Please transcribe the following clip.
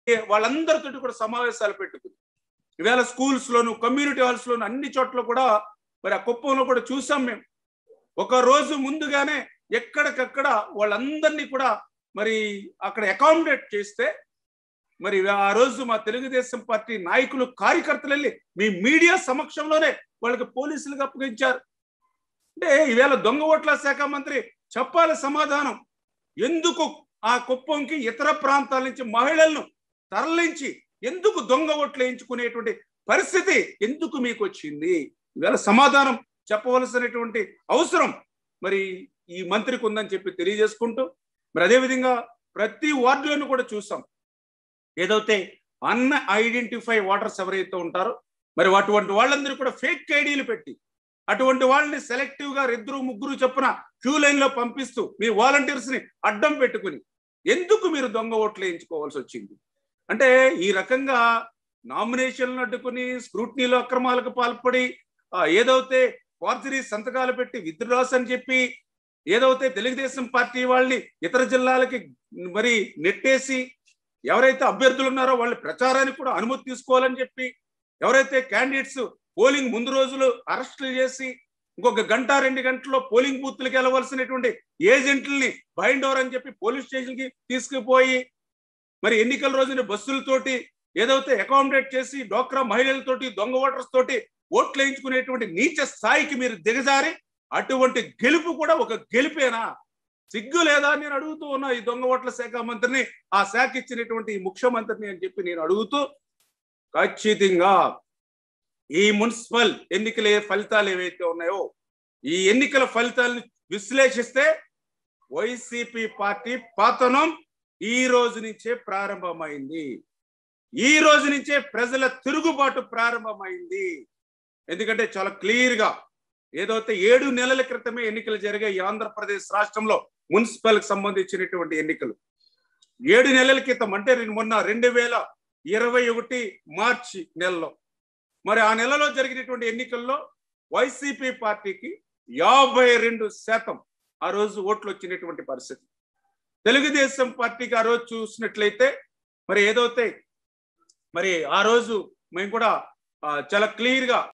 వాళ్ళందరితో కూడా సమావేశాలు పెట్టుకుంది ఈవేళ స్కూల్స్ లోను కమ్యూనిటీ హాల్స్ లోను అన్ని చోట్ల కూడా మరి ఆ కుప్పంలో కూడా చూసాం మేము ఒక రోజు ముందుగానే ఎక్కడికక్కడ వాళ్ళందరినీ కూడా మరి అక్కడ అకామిడేట్ చేస్తే మరి ఆ రోజు మా తెలుగుదేశం పార్టీ నాయకులు కార్యకర్తలు వెళ్ళి మీ మీడియా సమక్షంలోనే వాళ్ళకి పోలీసులకు అప్పగించారు అంటే ఈవేళ దొంగ ఓట్ల శాఖ మంత్రి చెప్పాలి సమాధానం ఎందుకు ఆ కుప్పంకి ఇతర ప్రాంతాల నుంచి మహిళలను తరలించి ఎందుకు దొంగ ఓట్లు వేయించుకునేటువంటి పరిస్థితి ఎందుకు మీకు వచ్చింది ఈవేళ సమాధానం చెప్పవలసినటువంటి అవసరం మరి ఈ మంత్రికి ఉందని చెప్పి తెలియజేసుకుంటూ మరి అదేవిధంగా ప్రతి వార్డులను కూడా చూసాం ఏదైతే అన్ ఐడెంటిఫై వాటర్స్ ఎవరైతే ఉంటారో మరి అటువంటి వాళ్ళందరూ కూడా ఫేక్ ఐడీలు పెట్టి అటువంటి వాళ్ళని సెలెక్టివ్ గా ఇద్దరు ముగ్గురు చొప్పున క్యూ లైన్ లో పంపిస్తూ మీ వాలంటీర్స్ ని అడ్డం పెట్టుకుని ఎందుకు మీరు దొంగ ఓట్లు వేయించుకోవాల్సి వచ్చింది అంటే ఈ రకంగా నామినేషన్లు అడ్డుకుని స్క్రూట్నీలో అక్రమాలకు పాల్పడి ఏదైతే ఫార్జరీ సంతకాలు పెట్టి విత్డ్రాస్ అని చెప్పి ఏదైతే తెలుగుదేశం పార్టీ వాళ్ళని ఇతర జిల్లాలకి మరి నెట్టేసి ఎవరైతే అభ్యర్థులు ఉన్నారో వాళ్ళ ప్రచారానికి కూడా అనుమతి తీసుకోవాలని చెప్పి ఎవరైతే క్యాండిడేట్స్ పోలింగ్ ముందు రోజులు అరెస్టులు చేసి ఇంకొక గంట రెండు గంటల్లో పోలింగ్ బూత్లకు వెళ్ళవలసినటువంటి ఏజెంట్లని బైండ్ ఓవర్ అని చెప్పి పోలీస్ స్టేషన్ కి తీసుకుపోయి మరి ఎన్నికల రోజున బస్సులతోటి ఏదైతే అకామిడేట్ చేసి డోక్రా మహిళలతోటి దొంగ ఓటర్స్ తోటి ఓట్లు వేయించుకునేటువంటి నీచ స్థాయికి మీరు దిగజారి అటువంటి గెలుపు కూడా ఒక గెలిపేనా సిగ్గు లేదా నేను అడుగుతూ ఉన్నా ఈ దొంగ ఓట్ల శాఖ మంత్రిని ఆ శాఖ ఇచ్చినటువంటి ఈ ముఖ్యమంత్రిని అని చెప్పి నేను అడుగుతూ ఖచ్చితంగా ఈ మున్సిపల్ ఎన్నికల ఫలితాలు ఏవైతే ఉన్నాయో ఈ ఎన్నికల ఫలితాలను విశ్లేషిస్తే వైసీపీ పార్టీ పతనం ఈ రోజు నుంచే ప్రారంభమైంది ఈ రోజు నుంచే ప్రజల తిరుగుబాటు ప్రారంభమైంది ఎందుకంటే చాలా క్లియర్ గా ఏదైతే ఏడు నెలల క్రితమే ఎన్నికలు జరిగాయి ఆంధ్రప్రదేశ్ రాష్ట్రంలో మున్సిపల్ కి సంబంధించినటువంటి ఎన్నికలు ఏడు నెలల క్రితం అంటే మొన్న రెండు వేల ఇరవై ఒకటి మార్చి నెలలో మరి ఆ నెలలో జరిగినటువంటి ఎన్నికల్లో వైసీపీ పార్టీకి యాభై రెండు శాతం ఆ రోజు ఓట్లు వచ్చినటువంటి పరిస్థితి తెలుగుదేశం పార్టీకి ఆ రోజు చూసినట్లయితే మరి ఏదైతే మరి ఆ రోజు మేము కూడా చాలా క్లియర్ గా